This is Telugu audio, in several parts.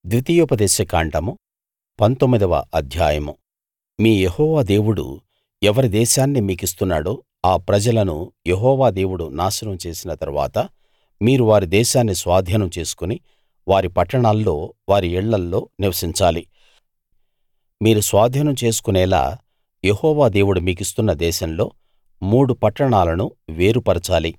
ద్వితీయోపదేశ కాండము పంతొమ్మిదవ అధ్యాయము మీ యెహోవా దేవుడు ఎవరి దేశాన్ని మీకిస్తున్నాడో ఆ ప్రజలను యెహోవా దేవుడు నాశనం చేసిన తరువాత మీరు వారి దేశాన్ని స్వాధీనం చేసుకుని వారి పట్టణాల్లో వారి ఇళ్ళల్లో నివసించాలి మీరు స్వాధీనం చేసుకునేలా యెహోవా దేవుడు మీకిస్తున్న దేశంలో మూడు పట్టణాలను వేరుపరచాలి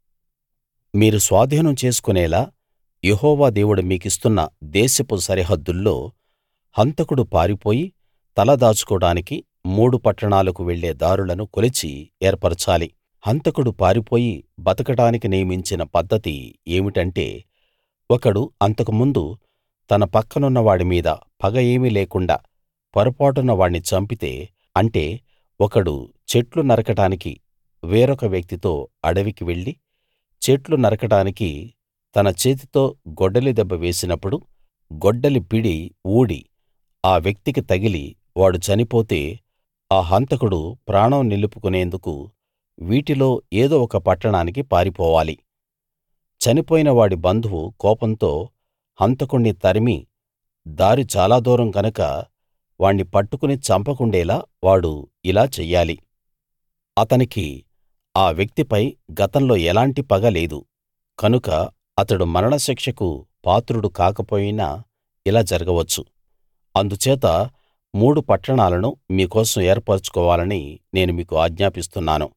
మీరు స్వాధీనం చేసుకునేలా యెహోవా దేవుడు మీకిస్తున్న దేశపు సరిహద్దుల్లో హంతకుడు పారిపోయి తల దాచుకోడానికి మూడు పట్టణాలకు వెళ్ళే దారులను కొలిచి ఏర్పరచాలి హంతకుడు పారిపోయి బతకడానికి నియమించిన పద్ధతి ఏమిటంటే ఒకడు అంతకుముందు తన పక్కనున్న వాడి మీద పగ ఏమీ లేకుండా పొరపాటున వాణ్ణి చంపితే అంటే ఒకడు చెట్లు నరకడానికి వేరొక వ్యక్తితో అడవికి వెళ్లి చెట్లు నరకడానికి తన చేతితో గొడ్డలి దెబ్బ వేసినప్పుడు గొడ్డలి పిడి ఊడి ఆ వ్యక్తికి తగిలి వాడు చనిపోతే ఆ హంతకుడు ప్రాణం నిలుపుకునేందుకు వీటిలో ఏదో ఒక పట్టణానికి పారిపోవాలి చనిపోయిన వాడి బంధువు కోపంతో హంతకుణ్ణి తరిమి దారి చాలా దూరం గనక వాణ్ణి పట్టుకుని చంపకుండేలా వాడు ఇలా చెయ్యాలి అతనికి ఆ వ్యక్తిపై గతంలో ఎలాంటి పగ లేదు కనుక అతడు మరణశిక్షకు పాత్రుడు కాకపోయినా ఇలా జరగవచ్చు అందుచేత మూడు పట్టణాలను మీకోసం ఏర్పరచుకోవాలని నేను మీకు ఆజ్ఞాపిస్తున్నాను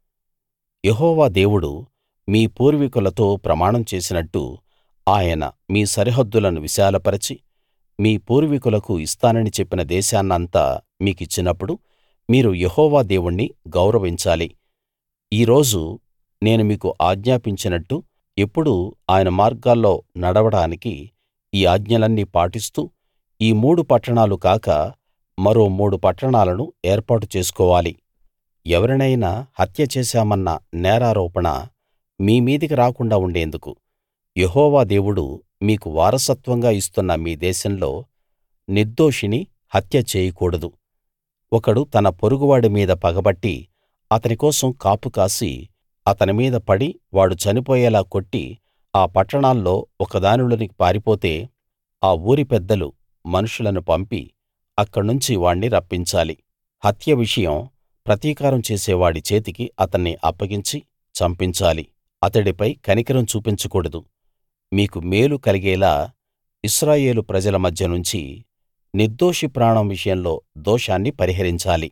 యెహోవా దేవుడు మీ పూర్వీకులతో ప్రమాణం చేసినట్టు ఆయన మీ సరిహద్దులను విశాలపరచి మీ పూర్వీకులకు ఇస్తానని చెప్పిన దేశాన్నంతా మీకిచ్చినప్పుడు మీరు యెహోవా దేవుణ్ణి గౌరవించాలి ఈ రోజు నేను మీకు ఆజ్ఞాపించినట్టు ఎప్పుడూ ఆయన మార్గాల్లో నడవడానికి ఈ ఆజ్ఞలన్నీ పాటిస్తూ ఈ మూడు పట్టణాలు కాక మరో మూడు పట్టణాలను ఏర్పాటు చేసుకోవాలి ఎవరినైనా హత్య చేశామన్న నేరారోపణ మీ మీదికి రాకుండా ఉండేందుకు యెహోవా దేవుడు మీకు వారసత్వంగా ఇస్తున్న మీ దేశంలో నిర్దోషిని హత్య చేయకూడదు ఒకడు తన పొరుగువాడి మీద పగబట్టి అతని కోసం కాపు కాసి అతని మీద పడి వాడు చనిపోయేలా కొట్టి ఆ పట్టణాల్లో ఒకదానిలోనికి పారిపోతే ఆ ఊరి పెద్దలు మనుషులను పంపి అక్కడ్నుంచి వాణ్ణి రప్పించాలి హత్య విషయం ప్రతీకారం చేసేవాడి చేతికి అతన్ని అప్పగించి చంపించాలి అతడిపై కనికరం చూపించకూడదు మీకు మేలు కలిగేలా ఇశ్రాయేలు ప్రజల మధ్య నుంచి నిర్దోషి ప్రాణం విషయంలో దోషాన్ని పరిహరించాలి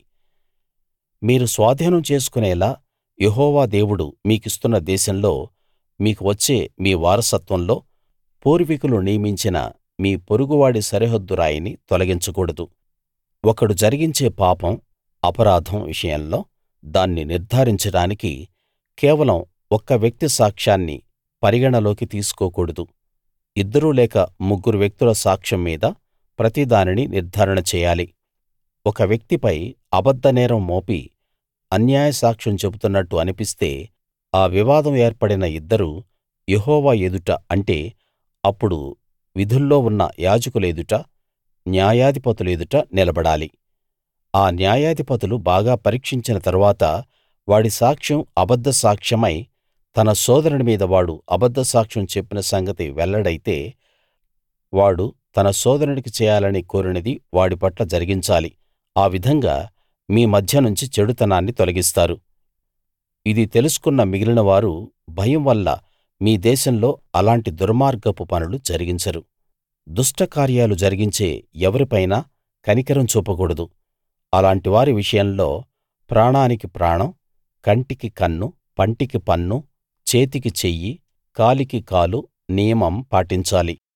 మీరు స్వాధీనం చేసుకునేలా యెహోవా దేవుడు మీకిస్తున్న దేశంలో మీకు వచ్చే మీ వారసత్వంలో పూర్వీకులు నియమించిన మీ పొరుగువాడి సరిహద్దు రాయిని తొలగించకూడదు ఒకడు జరిగించే పాపం అపరాధం విషయంలో దాన్ని నిర్ధారించడానికి కేవలం ఒక్క వ్యక్తి సాక్ష్యాన్ని పరిగణలోకి తీసుకోకూడదు ఇద్దరు లేక ముగ్గురు వ్యక్తుల సాక్ష్యం మీద ప్రతి దానిని నిర్ధారణ చేయాలి ఒక వ్యక్తిపై అబద్ధ నేరం మోపి అన్యాయ సాక్ష్యం చెబుతున్నట్టు అనిపిస్తే ఆ వివాదం ఏర్పడిన ఇద్దరూ యెహోవా ఎదుట అంటే అప్పుడు విధుల్లో ఉన్న యాజకుల ఎదుట న్యాయాధిపతుల ఎదుట నిలబడాలి ఆ న్యాయాధిపతులు బాగా పరీక్షించిన తరువాత వాడి సాక్ష్యం అబద్ధ సాక్ష్యమై తన సోదరుని మీద వాడు అబద్ధ సాక్ష్యం చెప్పిన సంగతి వెల్లడైతే వాడు తన సోదరునికి చేయాలని కోరినది వాడి పట్ల జరిగించాలి ఆ విధంగా మీ మధ్యనుంచి చెడుతనాన్ని తొలగిస్తారు ఇది తెలుసుకున్న మిగిలిన వారు భయం వల్ల మీ దేశంలో అలాంటి దుర్మార్గపు పనులు జరిగించరు దుష్ట కార్యాలు జరిగించే ఎవరిపైనా కనికరం చూపకూడదు అలాంటి వారి విషయంలో ప్రాణానికి ప్రాణం కంటికి కన్ను పంటికి పన్ను చేతికి చెయ్యి కాలికి కాలు నియమం పాటించాలి